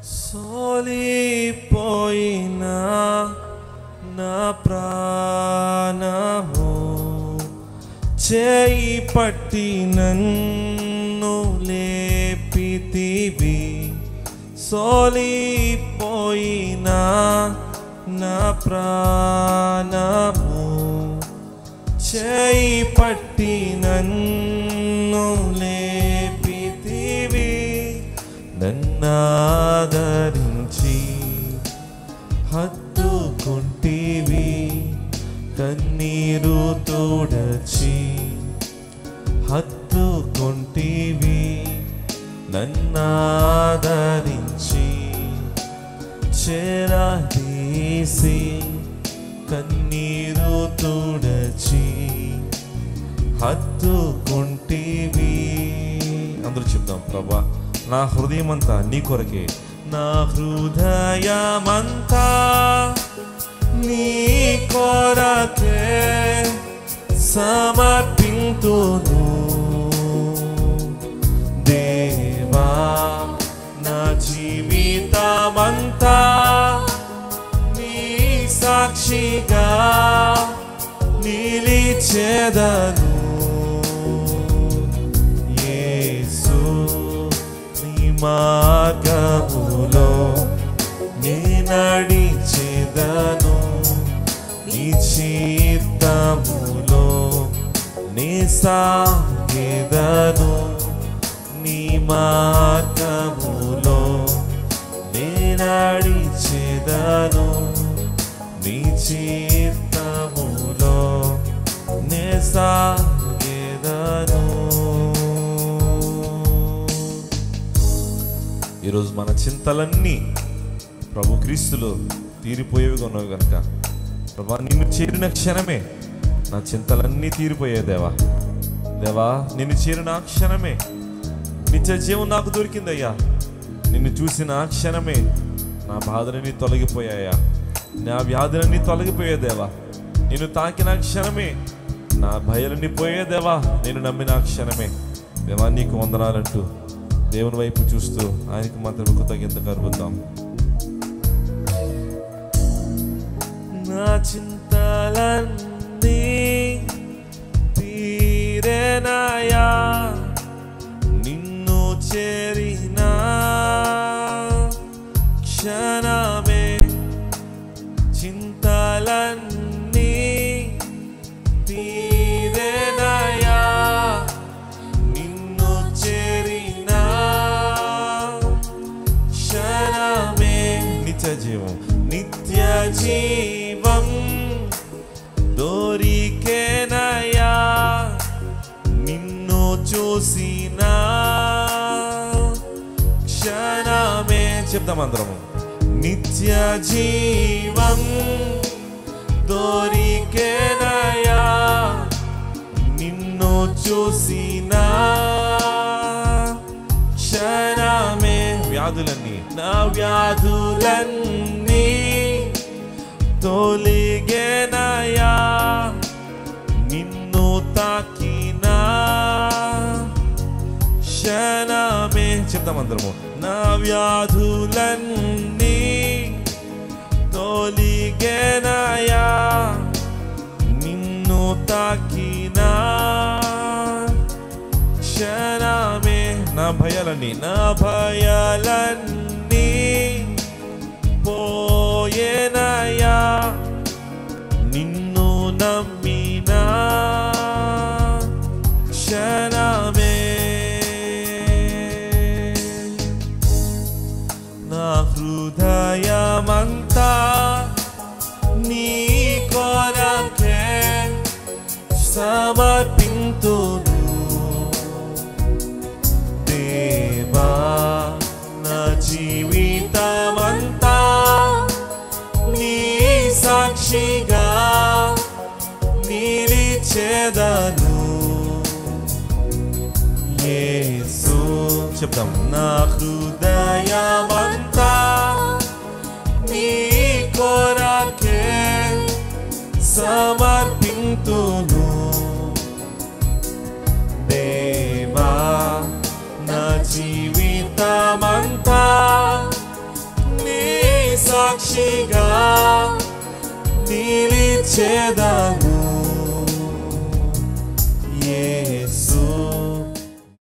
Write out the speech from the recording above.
సోలిపోయినా నా ప్రాణము చేయి పట్టి నన్ను లేపితివి సోలిపోయినా నా ప్రాణము చేయి పట్టి నన్ను లేపితివి నన్నాదరించి హత్తుకుంటివి కన్నీరు తోడచి హత్తుకుంటివి నన్నాదరించి చేరదీసి కన్నీరు తుడచి హత్తుకుంటివి అందరూ చెప్దాం ప్రభా నా హృదయమంతా నీ కొరకే నా హృదయమంతా నీ కొరకే సమర్పింతును దేవా నా జీవితమంతా నీ సాక్షిగా నిలిచేదను యేసు నీ మార్గములో నీ నడిచేదను నీ చిత్తములో నీ సాగేదను నీ మార్గములో నీ నడిచేదను నీ చిత్తములో నే సాగేదను ఈరోజు మన చింతలన్నీ ప్రభు క్రీస్తులో తీరిపోయేవిగా ఉన్నవి కనుక ప్రభా నిన్ను చేరిన క్షణమే నా చింతలన్నీ తీరిపోయాయి దేవా దేవా నిన్ను చేరిన ఆ క్షణమే నిత్య జీవం నాకు దొరికిందయ్యా నిన్ను చూసిన ఆ క్షణమే నా బాధలన్నీ తొలగిపోయాయా నా వ్యాధులన్నీ తొలగిపోయే దేవా నిన్ను తాకిన ఆ క్షణమే నా భయాలన్నీ పోయే దేవా నేను నమ్మిన ఆ క్షణమే దేవా నీకు వందనాలంటూ దేవుని వైపు చూస్తూ ఆయనకు మాత్రమే కృతజ్ఞత కలుగుతాం నా చింతలన్నీ తీరేనాయా నిన్ను చేరిన క్షణమే చింతలన్నీ తీరేనాయా నిన్ను చేరిన క్షణమే నిత్య జీవం నిత్య జీవం దొరికేనయా నిన్ను చూసిన క్షణమే చెప్దాం అందరము నిత్య జీవం దొరికేనయా నిన్ను చూసిన క్షణమే వ్యాధులన్నీ నా వ్యాధులన్నీ తొలిగేనయా నిన్ను తాకిన క్షణమే చెప్దాం అందరము నా వ్యాధులన్నీ తొలిగేనయా నిన్ను తాకిన క్షణమే నా భయాలన్నీ నా భయాలన్నీ పోయేనయా నిన్ను నమ్మిన క్షణమే నా హృదయమంతా నీ కొరకే సమర్పింతును దేవా నా జీవితమంతా నీ సాక్షిగా నిలిచేదను యేసు చెప్తాం నా హృదయమంతా నీ కొరకే సమర్పింతును దేవా నా జీవితమంతా సాక్షిగా నిలిచేదాను